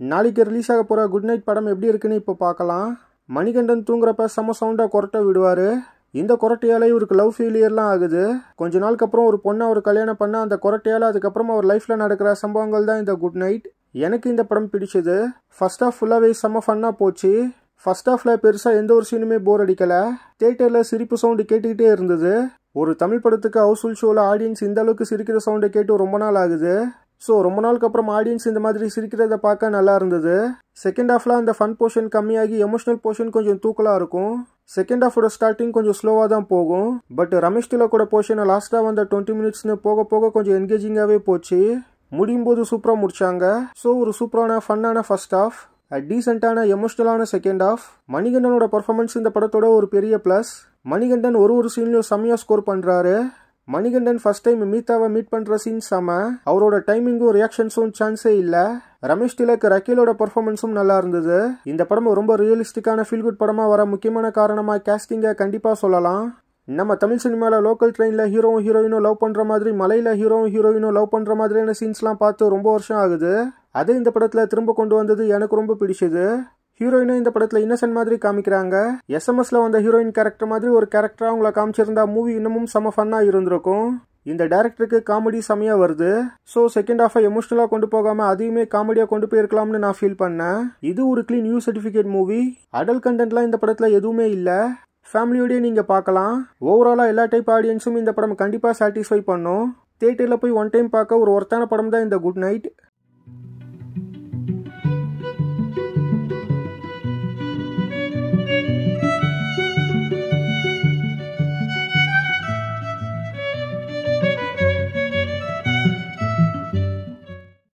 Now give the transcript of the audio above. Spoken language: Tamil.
நாளைக்கு ரிலீஸ் ஆக போகிற குட் நைட் படம் எப்படி இருக்குன்னு இப்போ பார்க்கலாம் மணிகண்டன் தூங்குறப்ப செம சவுண்டாக கொரட்டை விடுவார் இந்த கொரட்டையால இவருக்கு லவ் ஃபெயிலியர்லாம் ஆகுது கொஞ்ச நாளுக்கு அப்புறம் ஒரு பொண்ணை அவர் கல்யாணம் பண்ண அந்த கொரட்டையால அதுக்கப்புறம் அவர் லைஃப்பில் நடக்கிற சம்பவங்கள் தான் இந்த குட் நைட் எனக்கு இந்த படம் பிடிச்சது ஃபர்ஸ்ட் ஆஃப் ஃபுல்லாகவே செம்ம ஃபன்னாக போச்சு ஃபர்ஸ்ட் ஹாஃபில் பெருசாக எந்த ஒரு சீனுமே போர் அடிக்கலை தேட்டரில் சிரிப்பு சவுண்டு கேட்டுக்கிட்டே இருந்தது ஒரு தமிழ் படத்துக்கு ஹவுஸ்ஃபுல் ஷோவில் ஆடியன்ஸ் இந்த அளவுக்கு சிரிக்கிற சவுண்டை கேட்டு ரொம்ப நாள் ஆகுது ஸோ ரொம்ப நாளுக்கு அப்புறம் ஆடியன்ஸ் இந்த மாதிரி சிரிக்கிறத பார்க்க நல்லா இருந்தது செகண்ட் ஹாஃபில் அந்த ஃபன் போர்ஷன் கம்மியாகி எமோஷனல் போர்ஷன் கொஞ்சம் தூக்கலாக இருக்கும் செகண்ட் ஹாஃபோட ஸ்டார்டிங் கொஞ்சம் ஸ்லோவாக தான் போகும் பட் ரமேஷ் திலக்கோட போர்ஷனை லாஸ்ட்டாக வந்த டுவெண்ட்டி மினிட்ஸ்னு போக போக கொஞ்சம் என்கேஜிங்காகவே போச்சு முடியும் போது சூப்பராக முடிச்சாங்க ஸோ ஒரு சூப்பரான ஃபன்னான ஃபர்ஸ்ட் ஹாஃப் டீசெண்டான எமோஷ்னலான செகண்ட் ஹாஃப் மணிகண்டனோட பர்ஃபார்மன்ஸ் இந்த படத்தோட ஒரு பெரிய ப்ளஸ் மணிகண்டன் ஒரு ஒரு சீன்லையும் செம்மையாக ஸ்கோர் பண்ணுறாரு மணிகண்டன் ஃபர்ஸ்ட் டைம் மீத்தாவை மீட் பண்ணுற சீன் செம அவரோட டைமிங்கும் ரியாக்ஷன்ஸும் சான்ஸே இல்லை ரமேஷ் திலக் ரக்கீலோட பர்ஃபார்மன்ஸும் நல்லா இருந்தது இந்த படம் ரொம்ப ரியலிஸ்டிக்கான ஃபீல் குட் படமாக வர முக்கியமான காரணமாக கேஸ்டிங்கை கண்டிப்பாக சொல்லலாம் நம்ம தமிழ் சினிமாவில் லோக்கல் ட்ரெயினில் ஹீரோவும் ஹீரோயினும் லவ் பண்ணுற மாதிரி மலையில் ஹீரோவும் ஹீரோயினும் லவ் பண்ணுற மாதிரியான சீன்ஸ்லாம் பார்த்து ரொம்ப வருஷம் ஆகுது அதே இந்த படத்தில் திரும்ப கொண்டு வந்தது எனக்கு ரொம்ப பிடிச்சது ஹீரோயினும் இந்த படத்தில் இன்னசென்ட் மாதிரி காமிக்கிறாங்க எஸ்எம்எஸ்ல வந்த ஹீரோயின் கேரக்டர் மாதிரி ஒரு கேரக்டராக அவங்கள காமிச்சிருந்தா மூவி இன்னமும் செம ஃபன்னாக இருந்திருக்கும் இந்த டேரக்டருக்கு காமெடி செமையாக வருது ஸோ செகண்ட் ஹாஃபை எமோஷனலாக கொண்டு போகாமல் அதையுமே காமெடியாக கொண்டு போயிருக்கலாம்னு நான் ஃபீல் பண்ணேன் இது ஒரு clean U certificate movie adult கண்டென்ட்லாம் இந்த படத்தில் எதுவுமே இல்லை ஃபேமிலியோடய நீங்கள் பார்க்கலாம் ஓவராலாக எல்லா டைப் ஆடியன்ஸும் இந்த படம் கண்டிப்பாக சாட்டிஸ்ஃபை பண்ணும் தேட்டரில் போய் ஒன் டைம் பார்க்க ஒரு ஒர்த்தான படம் தான் இந்த குட் நைட்